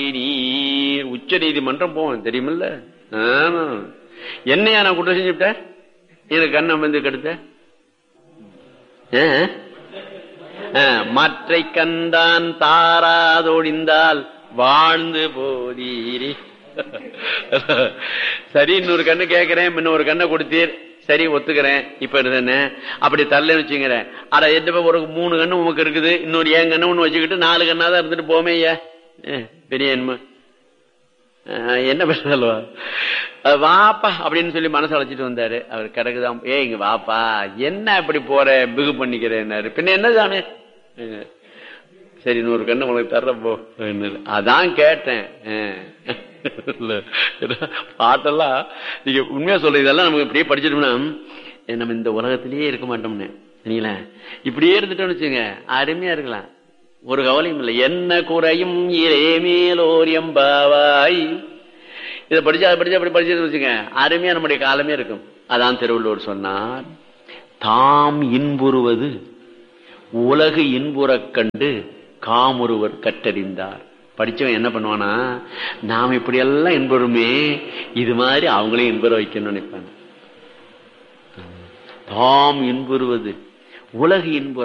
நீர் உச்ச நீதிமன்றம் போவோம் தெரியுமில்ல ஆமா. என்னையா நான் குற்றம் செஞ்சுட்டேன் எனக்கு கண்ணம் வந்து கெடுத்த ஆ? ஆ, மற்றை கண்டான் தாராதொழிந்தால் வாழ்ந்து போதீரி சரி இன்னொரு கண்ணு கேட்கிறேன் இன்னொரு கண்ணை கொடுத்தீர் சரி ஒத்துக்கிறேன் இப்ப என்ன அப்படி தரல வச்சுக்கிறேன் அட எந்த ஒரு மூணு கண்ணு உமக்கு இருக்குது இன்னொரு ஏன் கண்ணு ஒண்ணு வச்சுக்கிட்டு நாலு கண்ணா தான் இருந்துட்டு போமே ஐயா பெரிய என்மை ஆஹ் என்ன பேசல்வா வாப்பா அப்படின்னு சொல்லி மனசு அழைச்சிட்டு வந்தாரு அவர் கிடக்குதான் ஏ இங்க வாப்பா என்ன இப்படி போற பிகு பண்ணிக்கிறேன்னாரு பின்ன என்ன சாமி அஹ் சரி நூறு கண்ணு உனக்கு தர்ற போ என்னது. அதான் கேட்டேன் அஹ். இல்ல, பாட்டெல்லாம் நீங்க உண்மையா சொல்ற இதெல்லாம் நமக்கு இப்படியே படிச்சிட்டோம்னா ஏ, நம்ம இந்த உலகத்திலேயே இருக்க மாட்டோம்னு சரிங்களா இப்படியே இருந்துட்டோம்னு வச்சுங்க அருமையா இருக்கலாம் ஒரு கவலையும் இல்லை என்ன குறையும் இறைமேலோர் எம்பாவாய் இதை படிச்சா அதை படிச்சா அப்படி படிச்சு வச்சுங்க அருமையா நம்முடைய காலமே இருக்கும் அதான் திருவள்ளுவர் சொன்னார் தாம் இன்புறுவது உலகு இன்புறக் கண்டு காமொருவர் கற்றறிந்தார் படிச்சவன் என்ன பண்ணுவானா நாம் இப்படி எல்லாம் இன்புறுமே இது மாதிரி அவங்களையும் இன்புற வைக்கணும்னு நினைப்பாங்க தாம் இன்புறுவது உலகு இன்புற